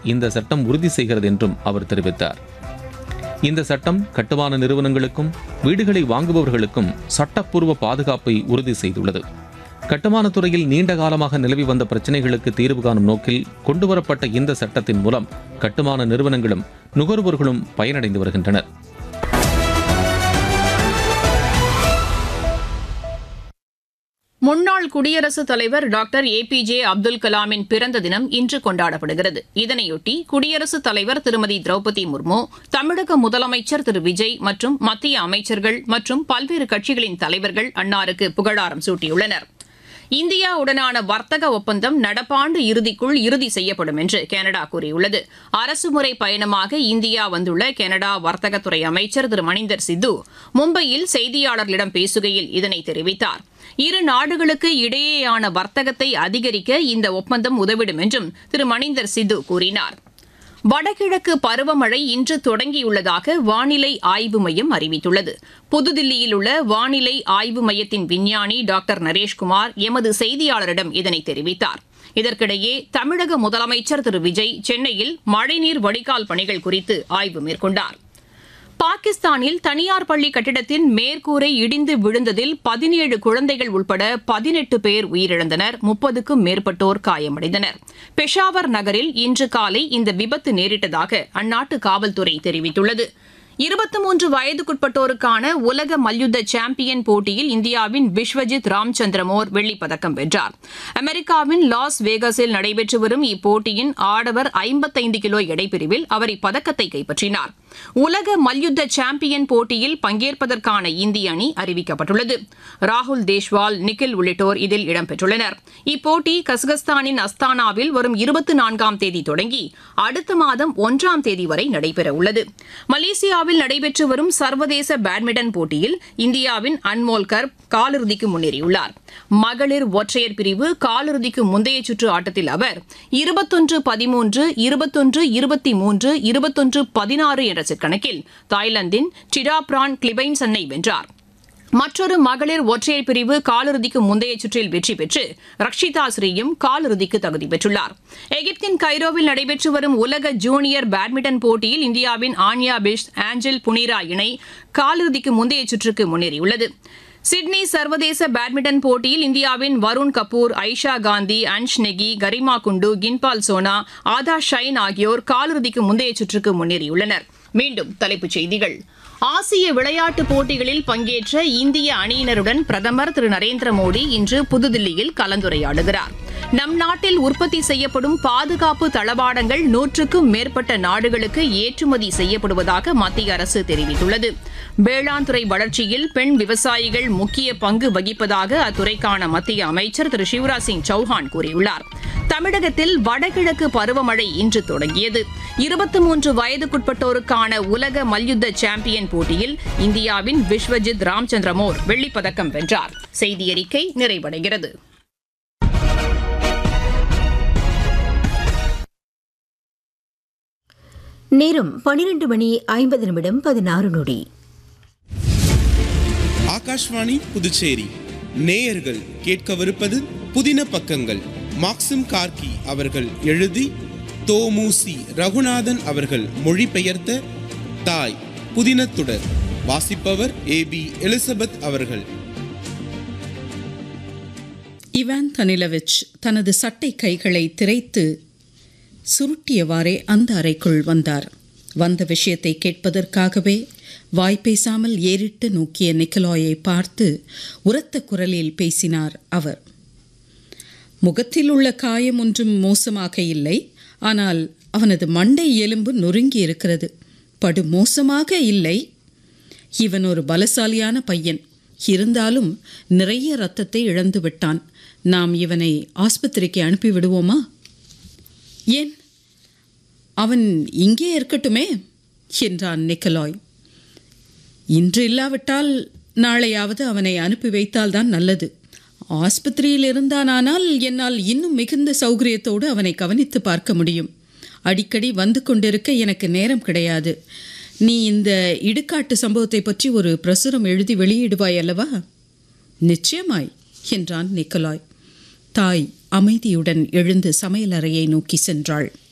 இந்த சட்டம் உறுதி செய்கிறது என்றும் அவர் தெரிவித்தார் இந்த சட்டம் கட்டுமான நிறுவனங்களுக்கும் வீடுகளை வாங்குபவர்களுக்கும் சட்டப்பூர்வ பாதுகாப்பை உறுதி செய்துள்ளது கட்டுமானத் துறையில் நீண்ட காலமாக நிலவி வந்த பிரச்சினைகளுக்கு தீர்வு காணும் நோக்கில் கொண்டுவரப்பட்ட இந்த சட்டத்தின் மூலம் கட்டுமான நிறுவனங்களும் நுகர்வோர்களும் பயனடைந்து வருகின்றனர் முன்னாள் குடியரசுத் தலைவர் doctor A P J Abdul கலாமின் பிறந்த தினம் இன்று கொண்டாடப்படுகிறது இதனையொட்டி குடியரசுத் தலைவர் திருமதி திரௌபதி முர்மு தமிழக முதலமைச்சர் திரு விஜய் மற்றும் மத்திய அமைச்சர்கள் மற்றும் பல்வேறு கட்சிகளின் தலைவர்கள் அன்னாருக்கு புகழாரம் சூட்டியுள்ளனர் இந்தியாவுடனான வர்த்தக ஒப்பந்தம் நடப்பாண்டு இறுதிக்குள் இறுதி செய்யப்படும் என்று கனடா கூறியுள்ளது அரசுமுறை பயணமாக இந்தியா வந்துள்ள கனடா வர்த்தகத்துறை அமைச்சர் திரு மணிந்தர் சித்து மும்பையில் செய்தியாளர்களிடம் பேசுகையில் இதனை தெரிவித்தார் இரு நாடுகளுக்கு இடையேயான வர்த்தகத்தை அதிகரிக்க இந்த ஒப்பந்தம் உதவிடும் என்றும் திரு மணிந்தர் சித்து கூறினார் வடகிழக்கு பருவமழை இன்று தொடங்கியுள்ளதாக வானிலை ஆய்வு மையம் அறிவித்துள்ளது புதுதில்லியில் உள்ள வானிலை ஆய்வு மையத்தின் விஞ்ஞானி டாக்டர் நரேஷ்குமார் எமது செய்தியாளரிடம் இதனை தெரிவித்தார் இதற்கிடையே தமிழக முதலமைச்சர் திரு விஜய் சென்னையில் மழைநீர் வடிகால் பணிகள் குறித்து ஆய்வு மேற்கொண்டார் பாகிஸ்தானில் தனியார் பள்ளி கட்டிடத்தின் மேற்கூரை இடிந்து விழுந்ததில் பதினேழு குழந்தைகள் உட்பட பதினெட்டு பேர் உயிரிழந்தனர் முப்பதுக்கும் மேற்பட்டோர் காயமடைந்தனர் பெஷாவர் நகரில் இன்று காலை இந்த விபத்து நேரிட்டதாக அந்நாட்டு காவல்துறை தெரிவித்துள்ளது இருபத்தி மூன்று வயதுக்குட்பட்டோருக்கான உலக மல்யுத்த சாம்பியன் போட்டியில் இந்தியாவின் விஸ்வஜித் ராம்சந்திரமோர் வெள்ளிப்பதக்கம் வென்றார் அமெரிக்காவின் லாஸ் வேகஸில் நடைபெற்று வரும் இப்போட்டியின் ஆடவர் ஐம்பத்தைந்து கிலோ எடைப்பிரிவில் அவர் இப்பதக்கத்தை கைப்பற்றினார் உலக மல்யுத்த சாம்பியன் போட்டியில் பங்கேற்பதற்கான இந்திய அணி அறிவிக்கப்பட்டுள்ளது ராகுல் தேஷ்வால் நிக்கில் உள்ளிட்டோர் இதில் இடம்பெற்றுள்ளனர் இப்போட்டி கசகஸ்தானின் அஸ்தானாவில் வரும் இருபத்தி நான்காம் தேதி தொடங்கி அடுத்த மாதம் ஒன்றாம் தேதி வரை நடைபெறவுள்ளது மலேசியாவில் நடைபெற்று வரும் சர்வதேச பேட்மிண்டன் போட்டியில் இந்தியாவின் அன்மோல் கர் காலிறுதிக்கு முன்னேறியுள்ளார் மகளிர் ஒற்றையர் பிரிவு காலிறுதிக்கு முந்தைய சுற்று ஆட்டத்தில் அவர் இருபத்தொன்று பதிமூன்று இருபத்தொன்று இருபத்தி மூன்று இருபத்தொன்று பதினாறு என்ற செட் கணக்கில் தாய்லாந்தின் டிடாப்ரான் கிளிபைன்சன்னை வென்றார் மற்றொரு மகளிர் ஒற்றையர் பிரிவு காலிறுதிக்கு முந்தைய சுற்றில் வெற்றி பெற்று ரக்ஷிதா ஸ்ரீயும் காலிறுதிக்கு தகுதி பெற்றுள்ளார் எகிப்தின் கைரோவில் நடைபெற்று வரும் உலக ஜூனியர் பேட்மிண்டன் போட்டியில் இந்தியாவின் ஆன்யா பிஷ் ஆஞ்சல் புனிரா இணை காலிறுதிக்கு முந்தைய சுற்றுக்கு முன்னேறியுள்ளது சிட்னி சர்வதேச பேட்மிண்டன் போட்டியில் இந்தியாவின் வருண் கபூர் ஐஷா காந்தி அன்ஷ் நெகி கரிமா குண்டு கின்பால் சோனா ஆதா ஷைன் ஆகியோர் காலிறுதிக்கு முந்தைய சுற்றுக்கு முன்னேறியுள்ளனர் மீண்டும் தலைப்புச் செய்திகள் ஆசிய விளையாட்டுப் போட்டிகளில் பங்கேற்ற இந்திய அணியினருடன் பிரதமர் திரு நரேந்திர மோடி இன்று புதுதில்லியில் கலந்துரையாடுகிறார் நம் நாட்டில் உற்பத்தி செய்யப்படும் பாதுகாப்பு தளவாடங்கள் நூற்றுக்கும் மேற்பட்ட நாடுகளுக்கு ஏற்றுமதி செய்யப்படுவதாக மத்திய அரசு தெரிவித்துள்ளது வேளாண் துறை வளர்ச்சியில் பெண் விவசாயிகள் முக்கிய பங்கு வகிப்பதாக அத்துறைக்கான மத்திய அமைச்சர் திரு சிவராஜ் சிங் சௌஹான் கூறியுள்ளார் தமிழகத்தில் வடகிழக்கு பருவமழை இன்று தொடங்கியது இருபத்தி மூன்று வயதுக்குட்பட்டோருக்கான உலக மல்யுத்த சாம்பியன் போட்டியில் இந்தியாவின் விஸ்வஜித் ராம்சந்திரமோர் வெள்ளிப்பதக்கம் வென்றார் செய்தி அறிக்கை நிறைவடைகிறது நேரம் பனிரெண்டு மணி ஐம்பது நிமிடம் பதினாறு நொடி ஆகாஷ்வாணி புதுச்சேரி நேயர்கள் கேட்கவிருப்பது புதின பக்கங்கள் மாக்சிம் கார்கி அவர்கள் எழுதி தோமுசி ரகுநாதன் அவர்கள் மொழிபெயர்த்த தாய் புதினத்துடர் வாசிப்பவர் ஏ பி எலிசபெத் அவர்கள் இவான் தனிலவிச் தனது சட்டை கைகளை திரைத்து சுருட்டியவாறே அந்த அறைக்குள் வந்தார் வந்த விஷயத்தை கேட்பதற்காகவே வாய் பேசாமல் ஏறிட்டு நோக்கிய நிக்கலாயை பார்த்து உரத்த குரலில் பேசினார் அவர் முகத்தில் உள்ள காயம் ஒன்றும் மோசமாக இல்லை ஆனால் அவனது மண்டை எலும்பு நொறுங்கி இருக்கிறது படு மோசமாக இல்லை இவன் ஒரு பலசாலியான பையன் இருந்தாலும் நிறைய ரத்தத்தை இழந்து விட்டான் நாம் இவனை ஆஸ்பத்திரிக்கு அனுப்பி விடுவோமா ஏன் அவன் இங்கே இருக்கட்டுமே என்றான் நிக்கலாய் இன்று இல்லாவிட்டால் நாளையாவது அவனை அனுப்பி வைத்தால்தான் நல்லது ஆஸ்பத்திரியில் இருந்தானானால் என்னால் இன்னும் மிகுந்த சௌகரியத்தோடு அவனை கவனித்து பார்க்க முடியும் அடிக்கடி வந்து கொண்டிருக்க எனக்கு நேரம் கிடையாது நீ இந்த இடுகாட்டு சம்பவத்தை பற்றி ஒரு பிரசுரம் எழுதி வெளியிடுவாய் அல்லவா நிச்சயமாய் என்றான் நிக்கலாய் தாய் அமைதியுடன் எழுந்து சமையலறையை நோக்கி சென்றாள்